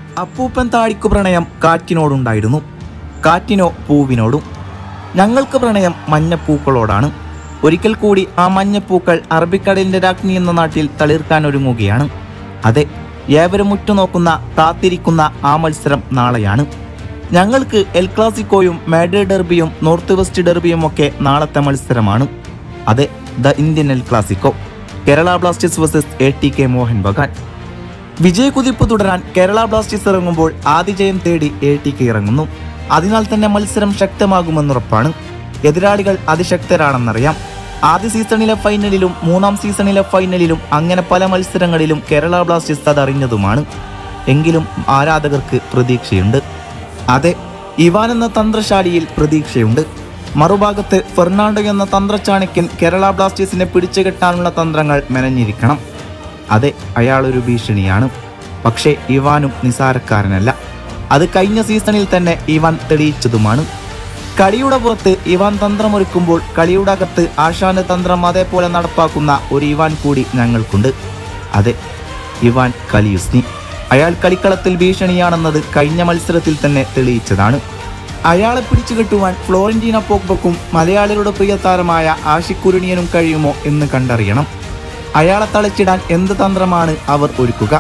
അപ്പൂപ്പൻ താടിക്കു പ്രണയം കാറ്റിനോടുണ്ടായിരുന്നു കാറ്റിനോ പൂവിനോടും ഞങ്ങൾക്ക് പ്രണയം മഞ്ഞപ്പൂക്കളോടാണ് ഒരിക്കൽ കൂടി ആ മഞ്ഞപ്പൂക്കൾ അറബിക്കടലിന്റെ രാജ്ഞി എന്ന നാട്ടിൽ തളിർക്കാൻ ഒരുങ്ങുകയാണ് അതെ ഏവരും ഉറ്റുനോക്കുന്ന കാത്തിരിക്കുന്ന ആ മത്സരം നാളെയാണ് ഞങ്ങൾക്ക് എൽ ക്ലാസിക്കോയും മാഡ്രിഡ് ഡെർബിയും നോർത്ത് വെസ്റ്റ് ഡെർബിയും ഒക്കെ നാളത്തെ മത്സരമാണ് അതെ the Indian El Clasico Kerala Blasters versus A T K Mohan Bagan വിജയകുതിപ്പ് തുടരാൻ കേരള ബ്ലാസ്റ്റേഴ്സ് ഇറങ്ങുമ്പോൾ ആദ്യ ജയം തേടി എ ടി കെ ഇറങ്ങുന്നു അതിനാൽ തന്നെ മത്സരം ശക്തമാകുമെന്നുറപ്പാണ് എതിരാളികൾ അതിശക്തരാണെന്നറിയാം ആദ്യ സീസണിലെ ഫൈനലിലും മൂന്നാം സീസണിലെ ഫൈനലിലും അങ്ങനെ പല മത്സരങ്ങളിലും കേരള ബ്ലാസ്റ്റേഴ്സ് അതറിഞ്ഞതുമാണ് എങ്കിലും ആരാധകർക്ക് പ്രതീക്ഷയുണ്ട് അതെ ഇവാൻ എന്ന തന്ത്രശാലിയിൽ പ്രതീക്ഷയുണ്ട് മറുഭാഗത്ത് ഫെർണാണ്ടോ എന്ന തന്ത്രചാണക്യൻ കേരള ബ്ലാസ്റ്റേഴ്സിനെ പിടിച്ചുകെട്ടാനുള്ള തന്ത്രങ്ങൾ മെനഞ്ഞിരിക്കണം അതെ അയാളൊരു ഭീഷണിയാണ് പക്ഷേ ഇവാനും നിസാരക്കാരനല്ല അത് കഴിഞ്ഞ സീസണിൽ തന്നെ ഇവാൻ തെളിയിച്ചതുമാണ് കളിയുടെ പുറത്ത് ഇവാൻ തന്ത്രമൊരുക്കുമ്പോൾ കളിയുടെ അകത്ത് ആശാന്റെ തന്ത്രം അതേപോലെ നടപ്പാക്കുന്ന ഒരു ഇവാൻ കൂടി ഞങ്ങൾക്കുണ്ട് അതെ ഇവാൻ കലിയുസ്നി അയാൾ കളിക്കളത്തിൽ ഭീഷണിയാണെന്നത് കഴിഞ്ഞ മത്സരത്തിൽ തന്നെ തെളിയിച്ചതാണ് അയാളെ പിടിച്ചു കെട്ടുവാൻ ഫ്ലോറന്റീന പോഗ്ബക്കും മലയാളികളുടെ പ്രിയ താരമായ ആഷിക്കുരുണിയനും കഴിയുമോ എന്ന് കണ്ടറിയണം അയാളെ തളച്ചിടാൻ എന്ത് തന്ത്രമാണ് അവർ ഒരുക്കുക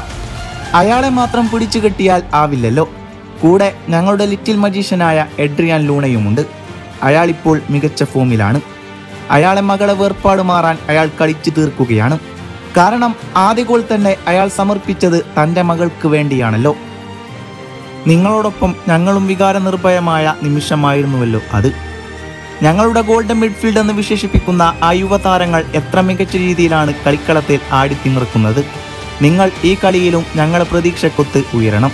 അയാളെ മാത്രം പിടിച്ചു കെട്ടിയാൽ ആവില്ലല്ലോ കൂടെ ഞങ്ങളുടെ ലിറ്റിൽ മജീഷ്യനായ എഡ്രിയാൻ ലൂണയുമുണ്ട് അയാൾ ഇപ്പോൾ മികച്ച ഫോമിലാണ് അയാളെ മകളെ വേർപാട് മാറാൻ അയാൾ കളിച്ചു തീർക്കുകയാണ് കാരണം ആദ്യ ഗോൾ തന്നെ അയാൾ സമർപ്പിച്ചത് തൻ്റെ മകൾക്ക് വേണ്ടിയാണല്ലോ നിങ്ങളോടൊപ്പം ഞങ്ങളും വികാര നിർഭയമായ നിമിഷമായിരുന്നുവല്ലോ അത് ഞങ്ങളുടെ ഗോൾഡൻ മിഡ്ഫീൽഡ് എന്ന് വിശേഷിപ്പിക്കുന്ന ആ യുവതാരങ്ങൾ എത്ര മികച്ച രീതിയിലാണ് കളിക്കളത്തിൽ ആടിത്തിമിർക്കുന്നത് നിങ്ങൾ ഈ കളിയിലും ഞങ്ങളുടെ പ്രതീക്ഷക്കൊത്ത് ഉയരണം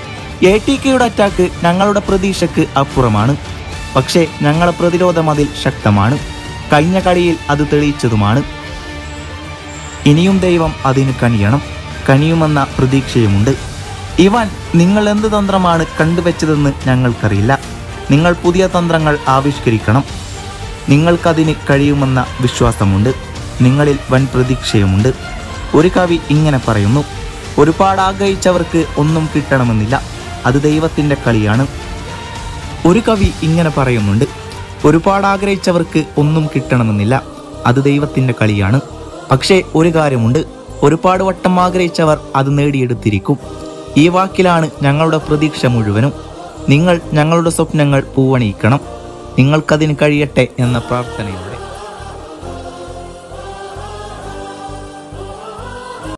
എ ടി കെയുടെ അറ്റാക്ക് ഞങ്ങളുടെ പ്രതീക്ഷയ്ക്ക് അപ്പുറമാണ് പക്ഷേ ഞങ്ങളുടെ പ്രതിരോധം അതിൽ ശക്തമാണ് കഴിഞ്ഞ കളിയിൽ അത് തെളിയിച്ചതുമാണ് ഇനിയും ദൈവം അതിന് കനിയണം കനിയുമെന്ന പ്രതീക്ഷയുമുണ്ട് ഇവാൻ നിങ്ങൾ എന്ത് തന്ത്രമാണ് കണ്ടുവച്ചതെന്ന് ഞങ്ങൾക്കറിയില്ല നിങ്ങൾ പുതിയ തന്ത്രങ്ങൾ ആവിഷ്കരിക്കണം നിങ്ങൾക്കതിന് കഴിയുമെന്ന വിശ്വാസമുണ്ട് നിങ്ങളിൽ വൻ പ്രതീക്ഷയുമുണ്ട് ഒരു കവി ഇങ്ങനെ പറയുന്നു ഒരുപാട് ആഗ്രഹിച്ചവർക്ക് ഒന്നും കിട്ടണമെന്നില്ല അത് ദൈവത്തിൻ്റെ കളിയാണ് ഒരു കവി ഇങ്ങനെ പറയുന്നുണ്ട് ഒരുപാട് ആഗ്രഹിച്ചവർക്ക് ഒന്നും കിട്ടണമെന്നില്ല അത് ദൈവത്തിൻ്റെ കളിയാണ് പക്ഷേ ഒരു കാര്യമുണ്ട് ഒരുപാട് വട്ടം ആഗ്രഹിച്ചവർ അത് നേടിയെടുത്തിരിക്കും ഈ വാക്കിലാണ് ഞങ്ങളുടെ പ്രതീക്ഷ മുഴുവനും നിങ്ങൾ ഞങ്ങളുടെ സ്വപ്നങ്ങൾ പൂവണിയിക്കണം നിങ്ങൾക്കതിന് കഴിയട്ടെ എന്ന പ്രാർത്ഥനയുണ്ട്